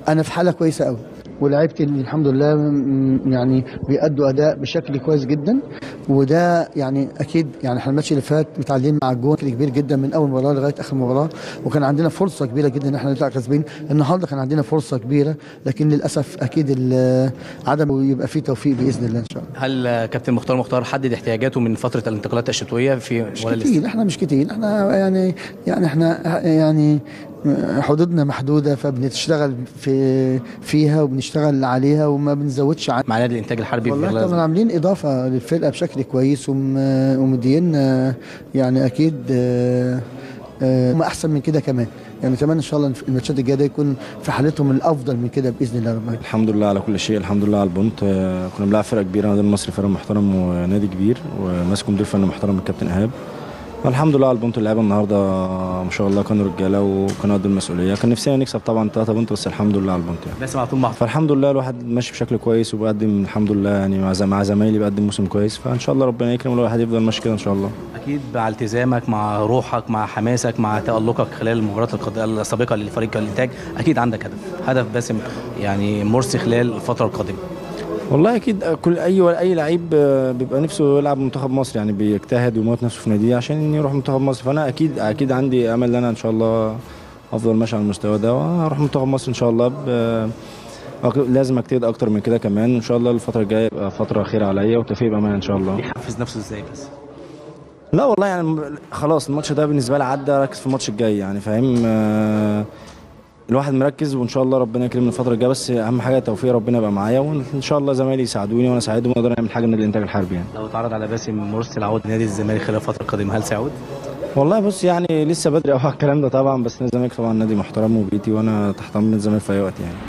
انا في حاله كويسه قوي ولعيبتي الحمد لله م- يعني بيأدوا اداء بشكل كويس جدا وده يعني اكيد يعني احنا الماتش اللي فات متعادلين مع الجون بشكل كبير جدا من اول مباراه لغايه اخر مباراه وكان عندنا فرصه كبيره جدا ان احنا نطلع كسبين النهارده كان عندنا فرصه كبيره لكن للاسف اكيد ال- عدم يبقى فيه توفيق باذن الله ان شاء الله هل آه، كابتن مختار مختار حدد احتياجاته من فتره الانتقالات الشتويه في مش ولا لسه؟ كتير احنا مش كتير احنا يعني يعني احنا يعني حدودنا محدوده فبنشتغل في فيها وبنشتغل عليها وما بنزودش عن مع نادي الانتاج الحربي في والله غلاف طبعا عاملين اضافه للفرقه بشكل كويس وم- ومدينا يعني اكيد آه، آه، هم احسن من كده كمان يعني اتمنى ان شاء الله الماتشات الجايه ده يكون في حالتهم الافضل من كده باذن الله رب العالمين الحمد لله على كل شيء الحمد لله على البونت آه، كنا بنلعب فرقه كبيره نادي المصري فرقه محترم ونادي كبير وماسكه مدير فني محترم الكابتن ايهاب الحمد لله على البونت اللعيبه النهارده ما شاء الله كانوا رجاله وكانوا قد المسؤوليه كان نفسنا نكسب طبعا 3 بونت بس الحمد لله على البونت يعني باسم على طول مع فالحمد لله الواحد ماشي بشكل كويس وبقدم الحمد لله يعني مع زم- مع زمايلي بقدم موسم كويس فان شاء الله ربنا يكرم الواحد يفضل ماشي كده ان شاء الله اكيد مع التزامك مع روحك مع حماسك مع تالقك خلال المباريات القد- السابقه لفريق الانتاج اكيد عندك هدف هدف باسم يعني مرسي خلال الفتره القادمه والله اكيد كل اي اي لعيب آه، بيبقى نفسه يلعب منتخب مصر يعني بيجتهد ويموت نفسه في ناديه عشان يروح منتخب مصر فانا اكيد اكيد عندي امل ان انا ان شاء الله افضل ماشي على المستوى ده واروح منتخب مصر ان شاء الله ب- أك- لازم اجتهد اكتر من كده كمان ان شاء الله الفتره الجايه يبقى فتره خير عليا وتوفيق بامان ان شاء الله بيحفز نفسه ازاي بس لا والله يعني م- خلاص الماتش ده بالنسبه لي عدى ركز في الماتش الجاي يعني فاهم آه، الواحد مركز وان شاء الله ربنا يكرمني الفتره الجايه بس اهم حاجه توفيق ربنا يبقى معايا وان شاء الله زمايلي يساعدوني وانا اساعدهم ونقدر نعمل حاجه من الانتاج الحربي يعني لو اتعرض على باسم مرسي العود نادي الزمالك خلال الفتره القادمه هل سيعود؟ والله بص يعني لسه بدري قوي على الكلام ده طبعا بس نادي الزمالك طبعا نادي محترم وبيتي وانا تحت امر الزمالك في اي وقت يعني